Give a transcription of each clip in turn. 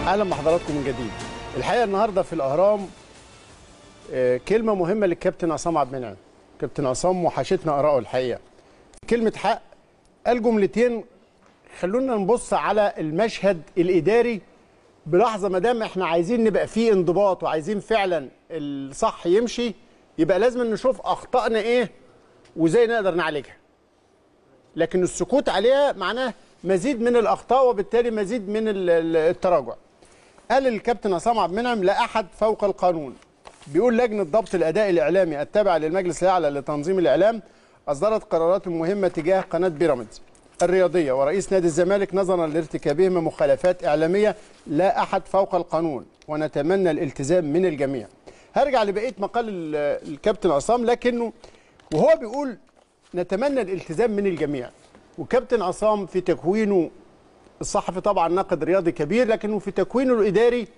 اهلا بحضراتكم من جديد الحقيقه النهارده في الاهرام آه، كلمه مهمه للكابتن عصام عبد المنعم كابتن عصام وحشتنا اراءه الحقيقه كلمه حق قال جملتين خلونا نبص على المشهد الاداري بلحظه ما دام احنا عايزين نبقى فيه انضباط وعايزين فعلا الصح يمشي يبقى لازم نشوف اخطائنا ايه وازاي نقدر نعالجها لكن السكوت عليها معناه مزيد من الاخطاء وبالتالي مزيد من ال- ال- التراجع قال الكابتن عصام عبد المنعم لا احد فوق القانون بيقول لجنه ضبط الاداء الاعلامي التابعه للمجلس الاعلى لتنظيم الاعلام اصدرت قرارات مهمه تجاه قناه بيراميدز الرياضيه ورئيس نادي الزمالك نظرا لارتكابهما مخالفات اعلاميه لا احد فوق القانون ونتمنى الالتزام من الجميع هرجع لبقيه مقال ال- الكابتن عصام لكنه وهو بيقول نتمنى الالتزام من الجميع وكابتن عصام في تكوينه الصحفي طبعا ناقد رياضي كبير لكنه في تكوينه الاداري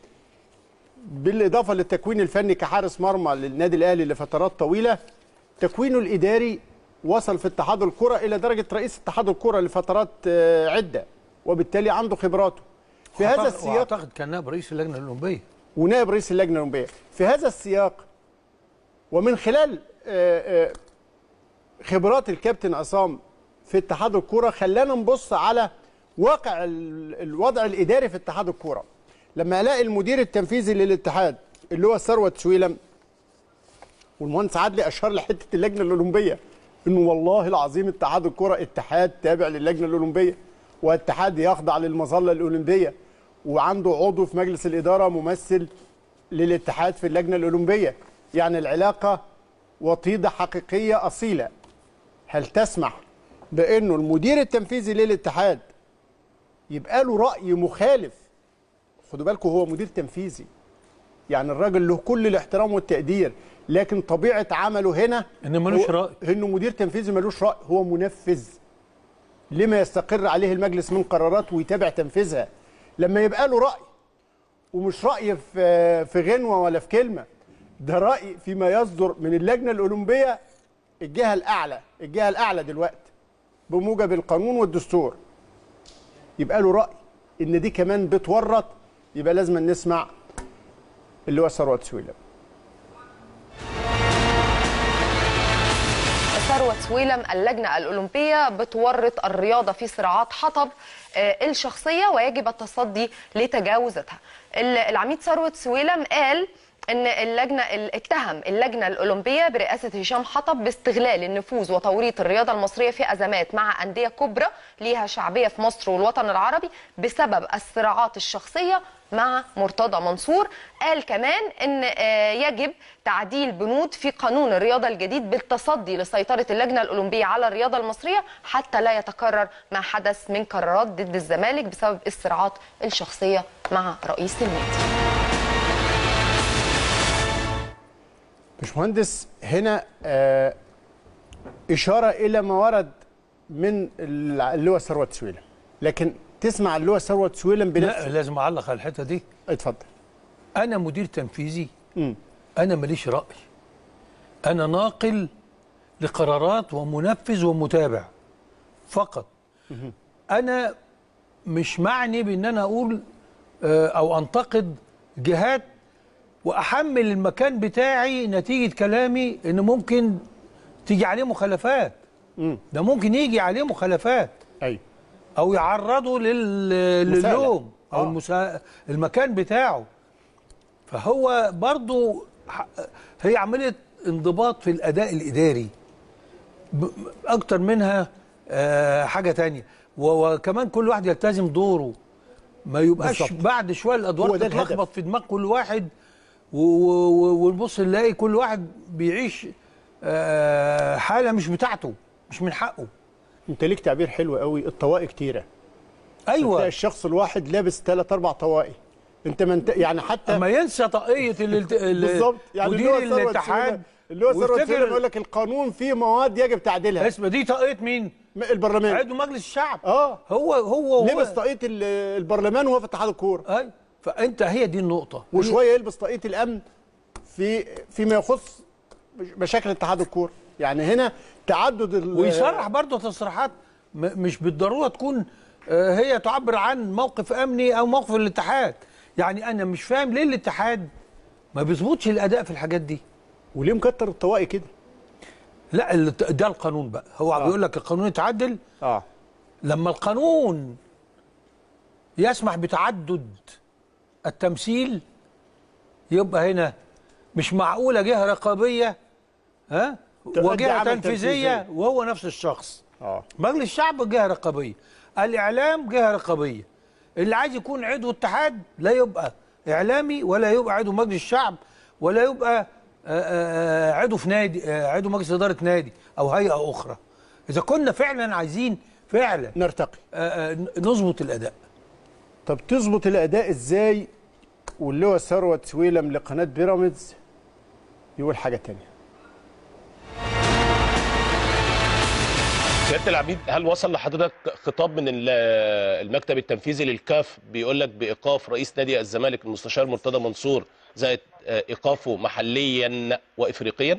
بالاضافه للتكوين الفني كحارس مرمى للنادي الاهلي لفترات طويله تكوينه الاداري وصل في اتحاد الكره الى درجه رئيس اتحاد الكره لفترات آه، عده وبالتالي عنده خبراته في هذا وأعتقد- السياق واعتقد كان نائب رئيس اللجنه الاولمبيه ونائب رئيس اللجنه الاولمبيه في هذا السياق ومن خلال آه، آه، خبرات الكابتن عصام في اتحاد الكوره خلانا نبص على واقع ال- الوضع الاداري في اتحاد الكوره لما الاقي المدير التنفيذي للاتحاد اللي هو ثروت سويلم والمهندس عدلي اشار لحته اللجنه الاولمبيه انه والله العظيم اتحاد الكره اتحاد تابع للجنه الاولمبيه واتحاد يخضع للمظله الاولمبيه وعنده عضو في مجلس الاداره ممثل للاتحاد في اللجنه الاولمبيه يعني العلاقه وطيده حقيقيه اصيله هل تسمح بانه المدير التنفيذي للاتحاد يبقى له راي مخالف خدوا بالكم هو مدير تنفيذي يعني الراجل له كل الاحترام والتقدير لكن طبيعه عمله هنا إنه ملوش هو- رأي. انه مدير تنفيذي ملوش راي هو منفذ لما يستقر عليه المجلس من قرارات ويتابع تنفيذها لما يبقى له راي ومش راي في في غنوه ولا في كلمه ده راي فيما يصدر من اللجنه الاولمبيه الجهه الاعلى الجهه الاعلى دلوقتي بموجب القانون والدستور يبقى له راي ان دي كمان بتورط يبقى لازم نسمع اللي هو ثروت سويلم ثروت سويلم اللجنة الأولمبية بتورط الرياضة في صراعات حطب آه، الشخصية ويجب التصدي لتجاوزاتها ال- العميد ثروت سويلم قال ان اللجنه ال- اتهم اللجنه الاولمبيه برئاسه هشام حطب باستغلال النفوذ وتوريط الرياضه المصريه في ازمات مع انديه كبرى ليها شعبيه في مصر والوطن العربي بسبب الصراعات الشخصيه مع مرتضى منصور قال كمان ان آه، يجب تعديل بنود في قانون الرياضه الجديد بالتصدي لسيطره اللجنه الاولمبيه على الرياضه المصريه حتى لا يتكرر ما حدث من قرارات ضد الزمالك بسبب الصراعات الشخصيه مع رئيس النادي باشمهندس هنا آه اشاره الى ما ورد من ال- اللي هو ثروت سويلم لكن تسمع اللي هو ثروت سويلم لا بنفسه لازم اعلق على الحته دي اتفضل انا مدير تنفيذي مم. انا ماليش راي انا ناقل لقرارات ومنفذ ومتابع فقط انا مش معني بان انا اقول آه، او انتقد جهات واحمل المكان بتاعي نتيجه كلامي ان ممكن تيجي عليه مخالفات ده ممكن يجي عليه مخالفات ايوه او يعرضوا لل... مساءلة. للوم او آه. المسا... المكان بتاعه فهو برضو ح- هي عمليه انضباط في الاداء الاداري ب... اكتر منها آه حاجه تانية و... وكمان كل واحد يلتزم دوره ما يبقاش بالظبط. بعد شويه هو الادوار ده الهدف. تتلخبط في دماغ كل واحد و... و... ونبص نلاقي كل واحد بيعيش آه حاله مش بتاعته مش من حقه انت ليك تعبير حلو قوي الطواقي كتيره تلاقي ايوه الشخص الواحد لابس ثلاث اربع طواقي انت من يعني حتى اما ينسى طاقيه الالت... ال- بالظبط يعني اللي هو مدير ثروت الاتحاد سويلم- اللي هو ثروت ويفتكر- سويلم يقول لك القانون فيه مواد يجب تعديلها اسمه دي طاقيه مين؟ م- البرلمان عضو مجلس الشعب اه هو هو لبس هو طاقيه ال- البرلمان وهو في اتحاد الكوره اي فانت هي دي النقطه وشويه يلبس طاقيه الامن في فيما يخص مشاكل اتحاد الكوره يعني هنا تعدد ال- ويصرح برضه تصريحات م- مش بالضروره تكون آه، هي تعبر عن موقف امني او موقف الاتحاد يعني انا مش فاهم ليه الاتحاد ما بيظبطش الاداء في الحاجات دي وليه مكتر الطواقي كده لا ال- ده القانون بقى هو آه. بيقول لك القانون يتعدل اه لما القانون يسمح بتعدد التمثيل يبقى هنا مش معقولة جهة رقابية ها تؤدي وجهة عمل تنفيذية تنفيذي. وهو نفس الشخص اه مجلس الشعب جهة رقابية الإعلام جهة رقابية اللي عايز يكون عضو اتحاد لا يبقى إعلامي ولا يبقى عضو مجلس الشعب ولا يبقى آه، آه، عضو في نادي آه، عضو مجلس إدارة نادي أو هيئة أخرى إذا كنا فعلا عايزين فعلا نرتقي آه، آه، نظبط الأداء طب تظبط الاداء ازاي واللواء ثروت سويلم لقناه بيراميدز يقول حاجه تانية سياده العميد هل وصل لحضرتك خطاب من ال- المكتب التنفيذي للكاف بيقول لك بايقاف رئيس نادي الزمالك المستشار مرتضى منصور زائد آه، ايقافه محليا وافريقيا؟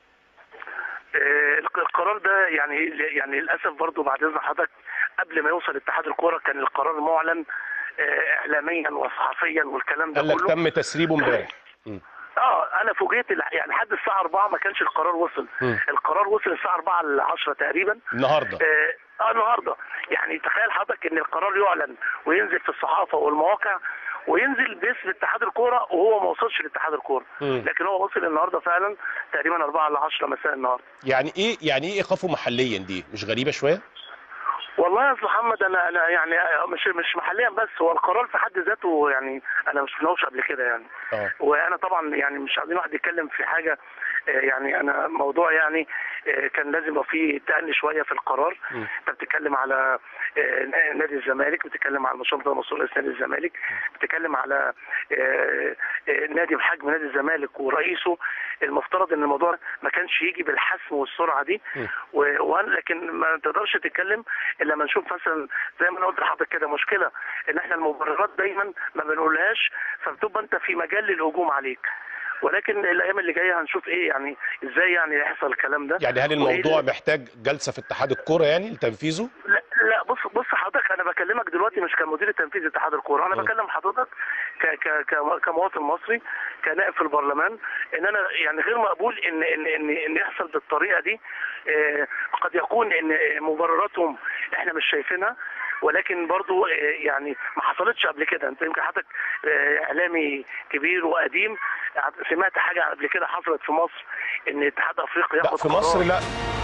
آه، القرار ده يعني يعني للاسف برضو بعد اذن حضرتك قبل ما يوصل اتحاد الكوره كان القرار معلن آه، اعلاميا وصحفيا والكلام ده قال لك كله تم تسريبه امبارح اه انا فوجئت الح- يعني لحد الساعه 4 ما كانش القرار وصل مم. القرار وصل الساعه 4 ل 10 تقريبا النهارده اه آه، النهارده يعني تخيل حضرتك ان القرار يعلن وينزل في الصحافه والمواقع وينزل باسم اتحاد الكوره وهو ما وصلش لاتحاد الكوره مم. لكن هو وصل النهارده فعلا تقريبا 4 ل 10 مساء النهارده يعني ايه يعني ايه ايقافه محليا دي مش غريبه شويه؟ والله يا استاذ محمد انا انا يعني مش مش محليا بس هو القرار في حد ذاته يعني انا ما شفناهوش قبل كده يعني اه وانا طبعا يعني مش عايزين واحد يتكلم في حاجه آه، يعني انا موضوع يعني آه، كان لازم يبقى فيه تأني شويه في القرار انت بتتكلم على آه، نادي الزمالك بتتكلم على المشروع ده مسؤول رئيس نادي الزمالك بتتكلم على آه، آه، نادي بحجم نادي الزمالك ورئيسه المفترض ان الموضوع ما كانش يجي بالحسم والسرعه دي و- وأنا- لكن ما تقدرش تتكلم الا لما نشوف مثلا زي ما انا قلت لحضرتك كده مشكله ان احنا المبررات دايما ما بنقولهاش فبتبقى انت في مجال للهجوم عليك ولكن الايام اللي جايه هنشوف ايه يعني ازاي يعني يحصل الكلام ده يعني هل وإيه الموضوع اللي- محتاج جلسه في اتحاد الكوره يعني لتنفيذه؟ لا لا بص بص حضرتك انا بكلمك دلوقتي مش كمدير التنفيذي اتحاد الكوره انا م. بكلم حضرتك ك ك ك كمواطن مصري كنائب في البرلمان ان انا يعني غير مقبول ان ان ان, إن يحصل بالطريقه دي آه، قد يكون ان مبرراتهم احنا مش شايفينها ولكن برضو آه، يعني ما حصلتش قبل كده انت يمكن حضرتك آه، اعلامي كبير وقديم سمعت حاجه قبل كده حصلت في مصر ان اتحاد افريقيا لا ياخد في قرار مصر لا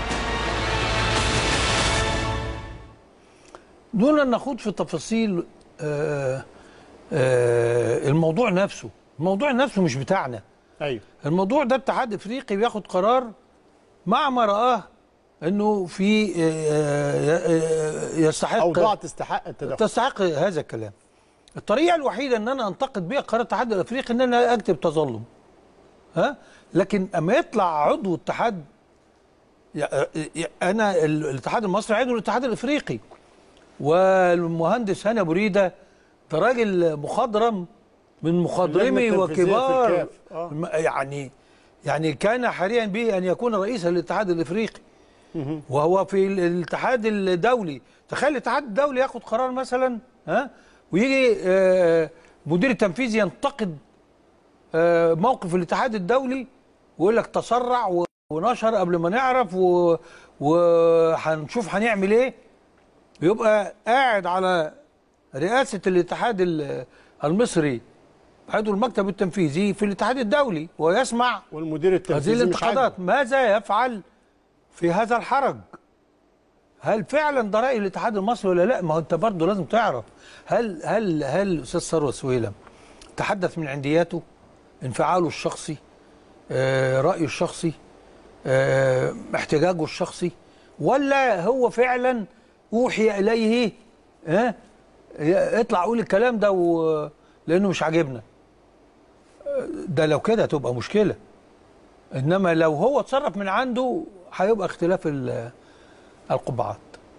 دون ان نخوض في تفاصيل آه، آه، الموضوع نفسه الموضوع نفسه مش بتاعنا ايوه الموضوع ده اتحاد افريقي بياخد قرار مع ما رآه انه في آه، آه، يستحق اوضاع تستحق التدخل تستحق هذا الكلام الطريقه الوحيده ان انا انتقد بيها قرار الاتحاد الافريقي ان انا اكتب تظلم ها لكن اما يطلع عضو اتحاد يا- يا- انا ال- الاتحاد المصري عضو الاتحاد الافريقي والمهندس هاني ابو ريده ده راجل مخضرم من مخضرمي اللجنة التنفيذية في وكبار الكاف. آه. الم- يعني يعني كان حريا به ان يكون رئيسا للاتحاد الافريقي وهو في ال- الاتحاد الدولي تخيل الاتحاد الدولي ياخد قرار مثلا ها ويجي آه، مدير التنفيذي ينتقد آه، موقف الاتحاد الدولي ويقول لك تسرع و- ونشر قبل ما نعرف و- وهنشوف هنعمل ايه يبقى قاعد على رئاسة الاتحاد ال- المصري عضو المكتب التنفيذي في الاتحاد الدولي ويسمع والمدير هذه التنفيذي مش الانتقادات عاجبه. ماذا يفعل في هذا الحرج هل فعلا ده راي الاتحاد المصري ولا لا ما هو انت برضه لازم تعرف هل هل هل استاذ ثروت سويلم تحدث من عندياته انفعاله الشخصي آه رايه الشخصي آه احتجاجه الشخصي ولا هو فعلا اوحي اليه ها آه اطلع قول الكلام ده و... لانه مش عاجبنا آه، ده لو كده تبقى مشكله انما لو هو اتصرف من عنده هيبقى اختلاف ال- القبعات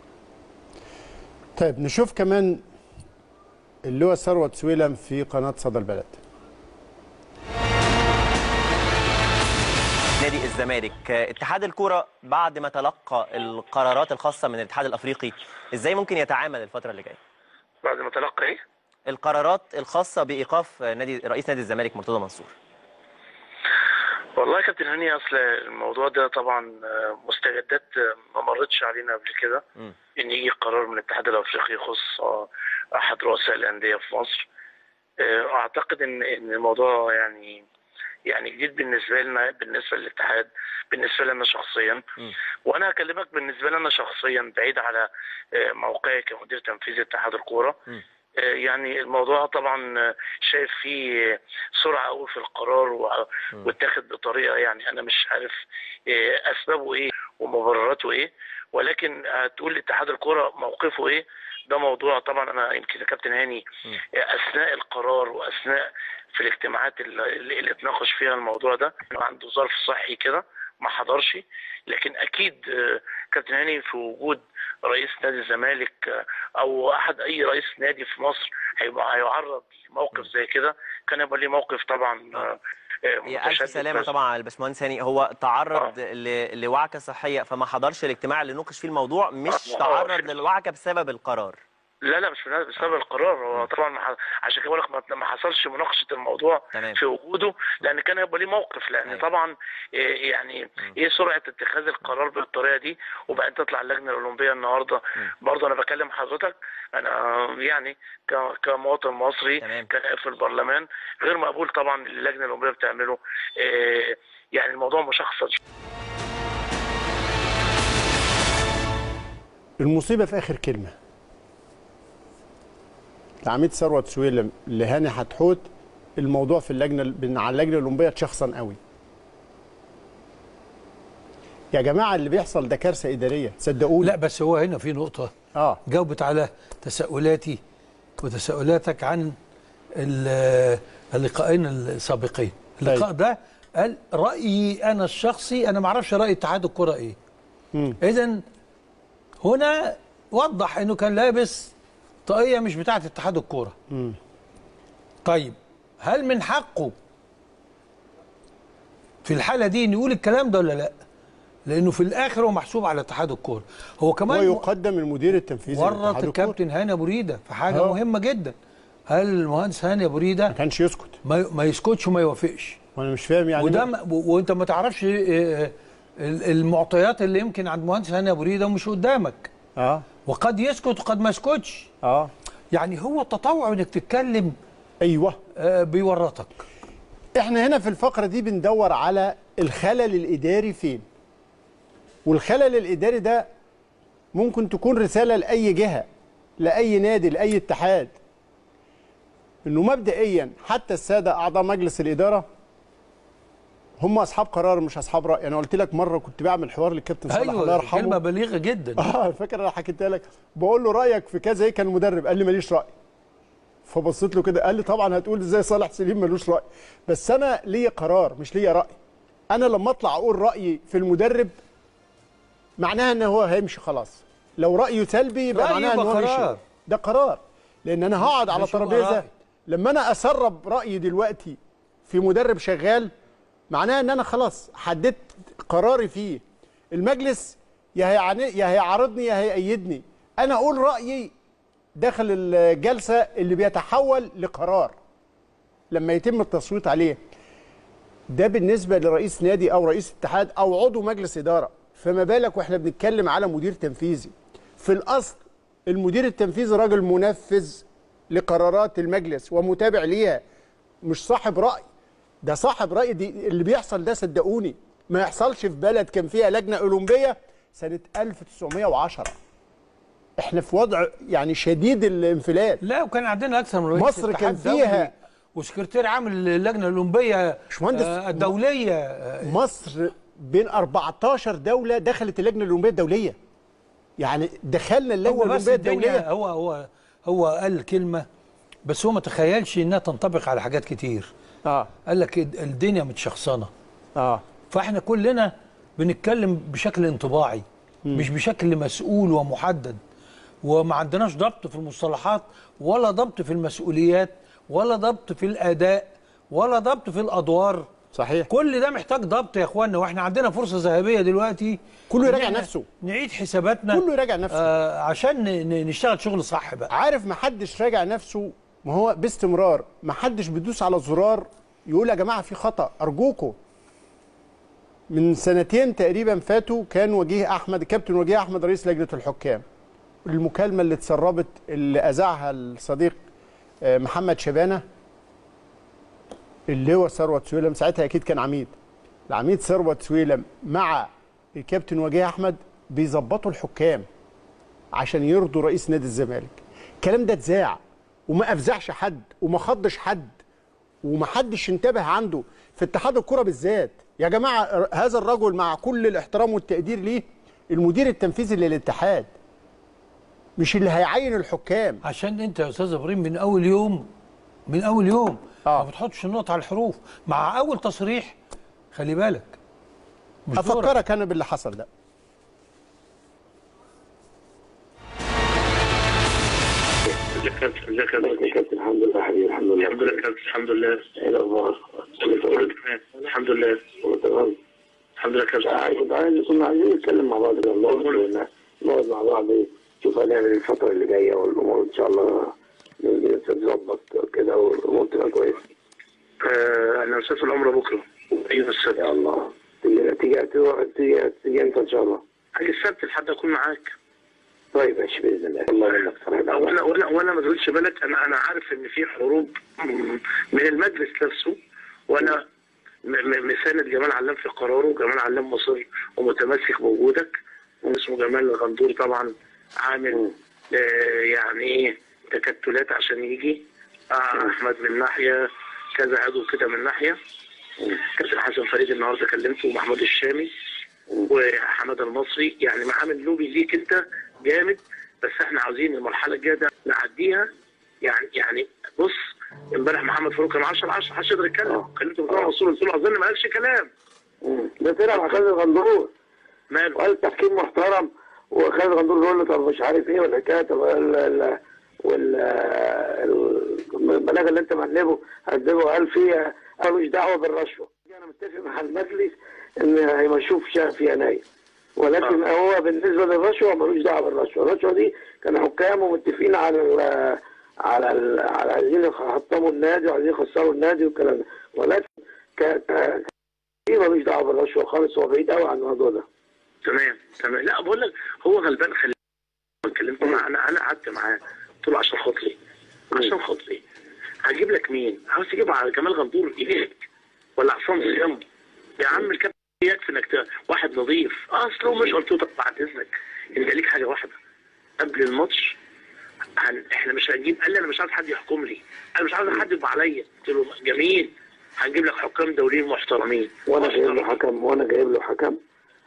طيب نشوف كمان اللواء ثروت سويلم في قناه صدى البلد نادي الزمالك اتحاد الكرة بعد ما تلقى القرارات الخاصة من الاتحاد الأفريقي ازاي ممكن يتعامل الفترة اللي جاية بعد ما تلقى ايه القرارات الخاصه بايقاف نادي رئيس نادي الزمالك مرتضى منصور والله يا كابتن هاني اصل الموضوع ده طبعا آه، مستجدات آه، ما مرتش علينا قبل كده مم. ان يجي قرار من الاتحاد الافريقي يخص آه، احد رؤساء الانديه في مصر آه، اعتقد ان ان الموضوع يعني يعني جديد بالنسبه لنا بالنسبه للاتحاد بالنسبه لنا شخصيا مم. وانا هكلمك بالنسبه لنا شخصيا بعيد على آه، موقعي كمدير تنفيذي اتحاد الكوره مم. آه، يعني الموضوع طبعا آه، شايف فيه سرعه قوي في القرار و- واتاخد بطريقه يعني انا مش عارف آه، اسبابه ايه ومبرراته ايه ولكن هتقول لاتحاد الكوره موقفه ايه ده موضوع طبعا انا يمكن يا كابتن هاني مم. اثناء القرار واثناء في الاجتماعات اللي, اللي اتناقش فيها الموضوع ده عنده ظرف صحي كده ما حضرش لكن اكيد آه، كابتن هاني في وجود رئيس نادي الزمالك آه، او احد اي رئيس نادي في مصر هيبقى هيعرض لموقف زي كده كان يبقى ليه موقف طبعا آه، آه، هي الف متشدد سلامه بس. طبعا على الباشمهندس هاني هو تعرض ل- لوعكه صحيه فما حضرش الاجتماع اللي نوقش فيه الموضوع مش آه، تعرض آه. للوعكه بسبب القرار لا لا مش بنا- بسبب القرار هو طبعا ما ح- عشان كده بقول لك ما- ما حصلش مناقشه الموضوع تمام. في وجوده لان كان هيبقى ليه موقف لان أيوة. طبعا إيه يعني ايه سرعه اتخاذ القرار بالطريقه دي وبعدين تطلع اللجنه الاولمبيه النهارده برضه انا بكلم حضرتك انا يعني ك- كمواطن مصري تمام. كنائب في البرلمان غير مقبول طبعا اللي اللجنه الاولمبيه بتعمله إيه يعني الموضوع مشخص المصيبه في اخر كلمه العميد ثروت سويلم لهاني حتحوت الموضوع في اللجنه بن- على اللجنه الاولمبيه اتشخصن قوي يا جماعه اللي بيحصل ده كارثه اداريه صدقوني لا بس هو هنا في نقطه اه جاوبت على تساؤلاتي وتساؤلاتك عن ال- اللقاءين السابقين اللقاء ده قال رايي انا الشخصي انا ما اعرفش راي اتحاد الكره ايه مم. اذا هنا وضح انه كان لابس طاقيه مش بتاعه اتحاد الكوره طيب هل من حقه في الحاله دي انه يقول الكلام ده ولا لا لانه في الاخر هو محسوب على اتحاد الكوره هو كمان ويقدم المدير التنفيذي ورط لاتحاد الكرة. الكابتن هاني ابو ريده في حاجه آه. مهمه جدا هل المهندس هاني ابو ريده ما كانش يسكت ما, ما يسكتش وما يوافقش وانا مش فاهم يعني وده ما- ما و- وانت ما تعرفش آه، ال- المعطيات اللي يمكن عند المهندس هاني ابو ريده ومش قدامك اه وقد يسكت وقد ما يسكتش اه يعني هو التطوع انك تتكلم ايوه آه، بيورطك احنا هنا في الفقره دي بندور على الخلل الاداري فين والخلل الاداري ده ممكن تكون رساله لاي جهه لاي نادي لاي اتحاد انه مبدئيا حتى الساده اعضاء مجلس الاداره هم اصحاب قرار مش اصحاب راي انا قلت لك مره كنت بعمل حوار للكابتن صالح الله ايوه يرحمه كلمه بليغه جدا اه فاكر انا حكيتها لك بقول له رايك في كذا ايه كان المدرب قال لي ماليش راي فبصيت له كده قال لي طبعا هتقول ازاي صالح سليم ملوش راي بس انا ليا قرار مش ليا راي انا لما اطلع اقول رايي في المدرب معناها ان هو هيمشي خلاص لو رايه سلبي يبقى رأيي معناها ان يبقى هو قرار. مشي ده قرار لان انا هقعد على مش هو ترابيزه رأي. لما انا اسرب رايي دلوقتي في مدرب شغال معناها ان انا خلاص حددت قراري فيه المجلس يا هيعني يا هيعارضني يا هيأيدني انا اقول رايي داخل الجلسه اللي بيتحول لقرار لما يتم التصويت عليه ده بالنسبه لرئيس نادي او رئيس اتحاد او عضو مجلس اداره فما بالك واحنا بنتكلم على مدير تنفيذي في الاصل المدير التنفيذي راجل منفذ لقرارات المجلس ومتابع ليها مش صاحب راي ده صاحب راي دي اللي بيحصل ده صدقوني ما يحصلش في بلد كان فيها لجنه اولمبيه سنه 1910 احنا في وضع يعني شديد الانفلات لا وكان عندنا اكثر من رئيس مصر اتحاد كان دولي فيها- وسكرتير عام اللجنه الاولمبيه باشمهندس، آه، الدوليه آه، مصر بين 14 دوله دخلت اللجنه الاولمبيه الدوليه يعني دخلنا اللجنه هو بس الاولمبيه الدنيا الدوليه هو هو هو قال كلمه بس هو ما تخيلش انها تنطبق على حاجات كتير اه قال لك الدنيا متشخصنه اه فاحنا كلنا بنتكلم بشكل انطباعي مش بشكل مسؤول ومحدد وما عندناش ضبط في المصطلحات ولا ضبط في المسؤوليات ولا ضبط في الاداء ولا ضبط في الادوار صحيح كل ده محتاج ضبط يا اخوانا واحنا عندنا فرصه ذهبيه دلوقتي كله إن يراجع إحنا نفسه. نعيد حساباتنا كله يراجع نفسه. آه عشان ن- ن- نشتغل شغل صح بقى عارف ما حدش راجع نفسه ما هو باستمرار ما حدش بيدوس على زرار يقول يا جماعه في خطا ارجوكم من سنتين تقريبا فاتوا كان وجيه احمد كابتن وجيه احمد رئيس لجنه الحكام المكالمه اللي اتسربت اللي اذاعها الصديق آه، محمد شبانه اللي هو ثروت سويلم ساعتها اكيد كان عميد العميد ثروت سويلم مع الكابتن وجيه احمد بيظبطوا الحكام عشان يرضوا رئيس نادي الزمالك الكلام ده اتذاع وما افزعش حد وما خضش حد وما حدش انتبه عنده في اتحاد الكره بالذات يا جماعه هذا الرجل مع كل الاحترام والتقدير ليه المدير التنفيذي للاتحاد مش اللي هيعين الحكام عشان انت يا استاذ ابراهيم من اول يوم من اول يوم آه. ما بتحطش النقط على الحروف مع اول تصريح خلي بالك مش دورك. افكرك انا باللي حصل ده ازيك يا كابتن ازيك يا ازيك يا كابتن الحمد لله حبيبي الحمد لله الحمد لله يا كابتن الحمد لله ايه الاخبار؟ كله تمام الحمد لله كله تمام الحمد لله يا كابتن عايز كنت عايز كنا عايزين نتكلم مع بعض كده نقعد نقعد مع بعض نشوف هنعمل إيه الفترة اللي جاية والأمور إن شاء الله تتظبط كده والأمور تبقى كويسة آه، انا مسافر العمره بكره ايوه السبت يا الله تيجي تيجي تيجي تيجي, تيجي أنت إن شاء الله هاجي السبت لحد اكون معاك طيب ماشي بإذن الله الله منك صراحة وانا وانا وانا ما تقولش بالك انا انا عارف ان في حروب من المجلس نفسه وانا م- م- مساند جمال علام في قراره جمال علام مصر ومتمسك بوجودك واسمه جمال الغندور طبعا عامل آه يعني ايه تكتلات عشان يجي آه احمد من ناحيه كذا عضو كده من ناحيه كابتن حسن فريد النهارده كلمته ومحمود الشامي وحماد المصري يعني عامل لوبي ليك انت جامد بس احنا عاوزين المرحله الجايه ده نعديها يعني يعني بص امبارح محمد فاروق كان 10 10 محدش يقدر يتكلم كلمته بتاع الرسول قلت له اظن ما قالش كلام مم. ده طلع مع خالد الغندور ماله وقال تحكيم محترم وخالد الغندور بيقول له طب مش عارف ايه والحكايه طب ال- ال- وال البلاغ اللي انت مقلبه هتجيبه قال فيه ملوش دعوه بالرشوه انا متفق مع المجلس ان هيمشوه في شهر في يناير ولكن آه. هو بالنسبه للرشوه ملوش دعوه بالرشوه الرشوه دي كان حكام ومتفقين على ال على ال على عايزين يحطموا النادي وعايزين يخسروا النادي والكلام ده ولكن ك ك- ايه ملوش دعوه بالرشوه خالص هو بعيد قوي عن الموضوع ده تمام تمام لا بقول لك هو غلبان خلي اتكلمت معاه انا انا قعدت معاه قلت له عشان خاطري عشان خاطري هجيب لك مين؟ عاوز تجيب على جمال غندور ايديك ولا عصام صيام يا عم الكابتن يكفي انك ت- واحد نظيف اصله مش قلت له طب بعد اذنك انت ليك حاجه واحده قبل الماتش هن... احنا مش هنجيب قال لي انا مش عايز حد يحكم لي انا مش عايز حد يبقى عليا قلت له جميل هنجيب لك حكام دوليين محترمين وانا جايب له محترمين. حكم وانا جايب له حكم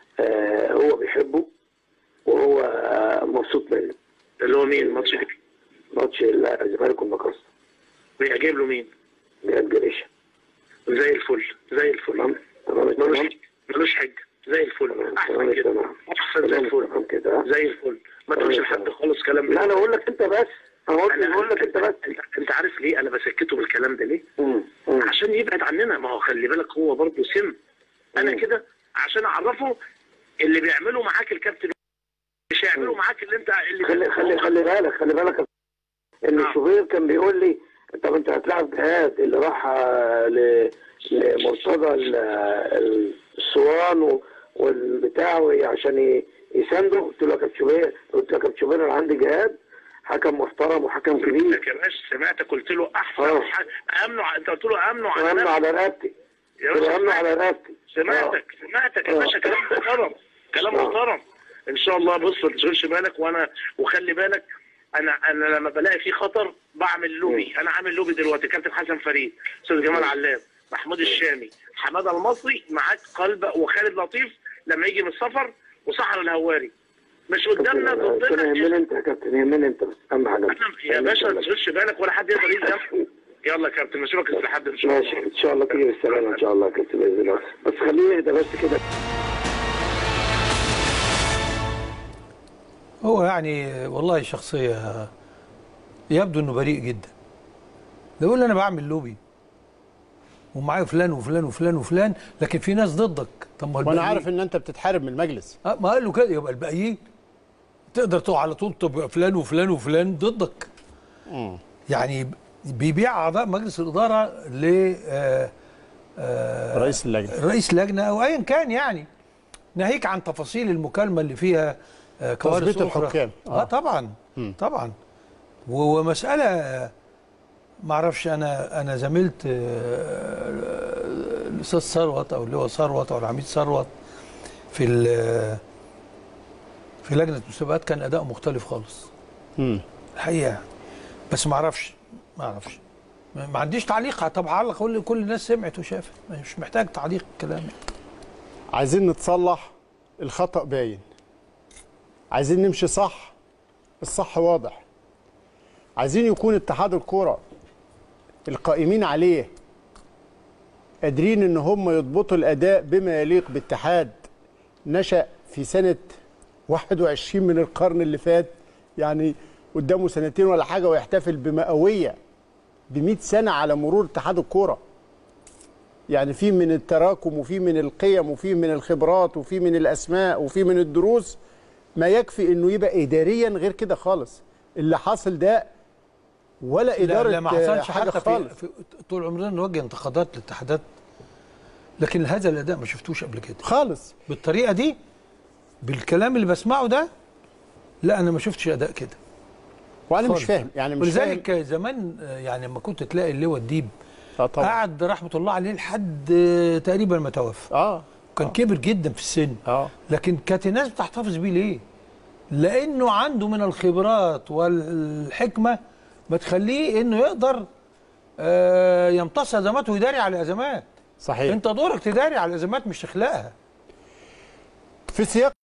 آه هو بيحبه وهو آه مبسوط منه اللي هو مين الماتش ده؟ ماتش الزمالك والمقص مين جايب له مين؟ جهاد جريشه زي الفل زي الفل تمام تمام ملوش تمام ملوش حجه زي الفل تمام احسن كده تمام احسن زي تمام الفل تمام كده زي الفل ما تقولش لحد خالص كلام لا انا بقول لك انت بس انا قلت انا بقول لك انت بس انت, انت عارف ليه انا بسكته بالكلام ده ليه؟ مم. مم. عشان يبعد عننا ما هو خلي بالك هو برضه سم انا مم. كده عشان اعرفه اللي بيعمله معاك الكابتن مش هيعملوا معاك اللي انت اللي خلي خلي خلي بالك خلي بالك ان نعم. الشوبير كان بيقول لي طب انت هتلاعب جهاد اللي راح آه، ل- لمرتضى ال- ال- الصوان و- والبتاع وي- عشان ي- يسانده قلت له يا كابتن شوبير قلت له يا كابتن شوبير انا عندي جهاد حكم محترم وحكم كبير يا باشا سمعتك قلت له احسن آه. حاجه امنه ع- انت قلت له امنه على وامنه نفسك. على رقبتي يا قلت له باشا امنه على رقبتي سمعتك سمعتك يا آه. باشا كلام محترم كلام آه. محترم ان شاء الله بص ما تشغلش بالك وانا وخلي بالك انا انا لما بلاقي في خطر بعمل لوبي انا عامل لوبي دلوقتي كابتن حسن فريد استاذ جمال علام محمود الشامي حماده المصري معاك قلب وخالد لطيف لما يجي من السفر وسحر الهواري مش قدامنا قلت له يهمني ضدنا انت يا كابتن يهمني انت بس اهم حاجه أنا- يا باشا ما تشغلش بالك ولا حد يقدر يجي جنبك. يلا يا كابتن نشوفك السحاب ان شاء الله ماشي ان شاء الله تيجي بالسلامه ان شاء الله يا كابتن باذن الله بس خليه يهدى بس كده هو يعني والله شخصية يبدو انه بريء جدا ده يقول انا بعمل لوبي ومعايا فلان وفلان وفلان وفلان لكن في ناس ضدك طب ما وانا الباقيين- عارف ان انت بتتحارب من المجلس آه، ما قال له كده يبقى الباقيين تقدر تقول على طول طب فلان وفلان وفلان ضدك يعني بيبيع اعضاء مجلس الاداره ل آه، آه، رئيس اللجنه رئيس لجنه او ايا كان يعني ناهيك عن تفاصيل المكالمه اللي فيها آه، كوارث تظبيط أخرى. الحكام. اه آه. طبعا طبعا و- ومساله آه، ما اعرفش انا انا زميلت آه، الاستاذ ثروت او اللي هو ثروت او العميد ثروت في ال- في لجنه المسابقات كان اداؤه مختلف خالص مم. الحقيقه بس ما اعرفش ما اعرفش ما ما عنديش تعليق طب علق كل كل الناس سمعت وشافت مش محتاج تعليق كلام عايزين نتصلح الخطأ باين عايزين نمشي صح الصح واضح عايزين يكون اتحاد الكرة القائمين عليه قادرين ان هم يضبطوا الاداء بما يليق باتحاد نشأ في سنة 21 من القرن اللي فات يعني قدامه سنتين ولا حاجة ويحتفل بمئوية ب 100 سنة على مرور اتحاد الكرة يعني في من التراكم وفي من القيم وفي من الخبرات وفي من الاسماء وفي من الدروس ما يكفي انه يبقى اداريا غير كده خالص اللي حاصل ده ولا لا, اداره لا ما حصلش حاجه حتى في, خالص في طول عمرنا نوجه انتقادات للاتحادات لكن هذا الاداء ما شفتوش قبل كده خالص بالطريقه دي بالكلام اللي بسمعه ده لا انا ما شفتش اداء كده وانا مش خالص. فاهم يعني مش فاهم ولذلك زمان آه، يعني لما كنت تلاقي اللواء الديب اه طبعا قعد رحمه الله عليه لحد آه، تقريبا ما توفى اه كان كبر جدا في السن اه لكن كانت الناس بتحتفظ بيه ليه؟ لانه عنده من الخبرات والحكمه ما تخليه انه يقدر آه، يمتص ازمات ويداري على الازمات صحيح انت دورك تداري على الازمات مش تخلقها في سياق